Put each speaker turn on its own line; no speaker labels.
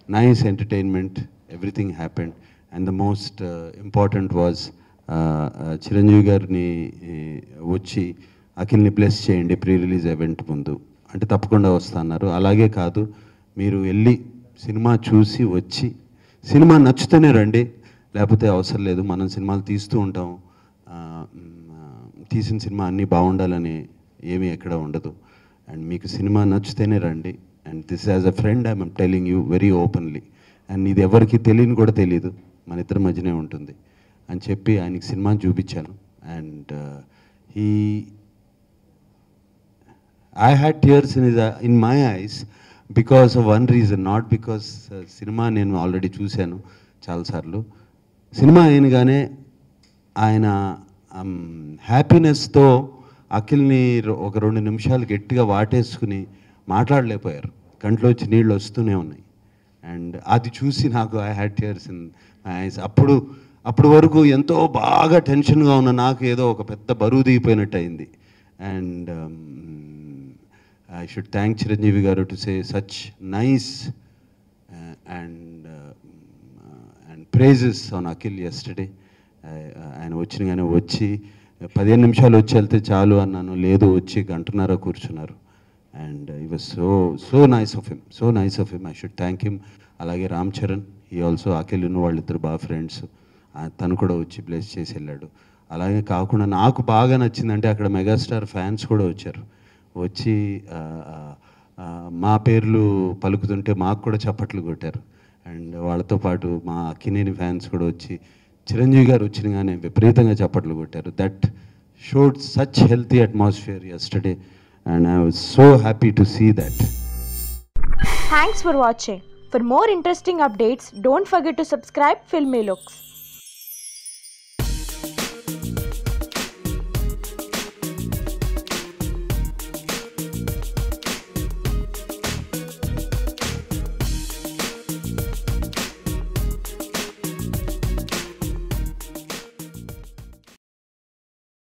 nice entertainment, everything happened. And the most uh, important was uh, uh, Chiranjeevi గారిని eh, వచ్చి అఖిల్ని bless చేయండి pre release event ముందు అంటే తప్పకుండా వస్తా అన్నారు అలాగే కాదు మీరు వెళ్ళి సినిమా చూసి వచ్చి సినిమా నచ్చుతూనే రండి లేకపోతే అవసరం లేదు మనం సినిమాలు తీస్తూ ఉంటాం ఆ, మ్, తీసిన సినిమా అన్నీ బాగుండాలని ఏమీ ఎక్కడ ఉండదు అండ్ మీకు సినిమా నచ్చితేనే రండి and this as a friend I'm telling you very openly and ఇది ఎవరికి తెలియని కూడా తెలియదు మన ఇద్దరి మధ్యనే ఉంటుంది అని చెప్పి ఆయనకి సినిమా చూపించాను అండ్ ఈ I had tears in is in my eyes because of one reason not because సినిమా నేను ఆల్రెడీ చూశాను చాలాసార్లు సినిమా అయినగానే ఆయన హ్యాపీనెస్తో అఖిల్ని రొ- ఒక రెండు నిమిషాలు గట్టిగా వాటేసుకుని మాట్లాడలేకపోయారు కంట్లోంచి నీళ్ళు వస్తూనే ఉన్నాయి అండ్ అది చూసి నాకు I had tears in my eyes అప్పుడు అప్పటి వరకు ఎంతో బాగా టెన్షన్గా ఉన్న నాకు ఏదో ఒక పెద్ద బరువు దిగిపోయినట్టు అయింది and I should thank Chiranjeevi garu to say such nice and and praises on Akhil yesterday ఆయన వచ్చిన కానీ వచ్చి పదిహేను నిమిషాలు వచ్చి వెళ్తే చాలు అన్నాను లేదు వచ్చి గంటన్నర కూర్చున్నారు and he was so so nice of him so nice of him I should thank him అలాగే రామ్ చరణ్ ఈ ఆల్సో అఖిల్ ఉన్న వాళ్ళిద్దరు బాగా ఫ్రెండ్స్ తను కూడా వచ్చి బ్లెస్ చేసి వెళ్ళాడు అలాగే కాకుండా నాకు బాగా నచ్చిందంటే అక్కడ మెగాస్టార్ ఫ్యాన్స్ కూడా వచ్చారు వచ్చి ఆ, ఆ, ఆ, మా పేర్లు పలుకుతుంటే మాకు కూడా చప్పట్లు కొట్టారు అండ్ వాళ్ళతో పాటు మా అక్కినేని ఫ్యాన్స్ కూడా వచ్చి చిరంజీవి గారు వచ్చినగానే విపరీతంగా చప్పట్లు కొట్టారు that showed such healthy atmosphere yesterday and I was so happy to see that
Thanks for watching. For more interesting updates, don't forget to subscribe Filmy Looks.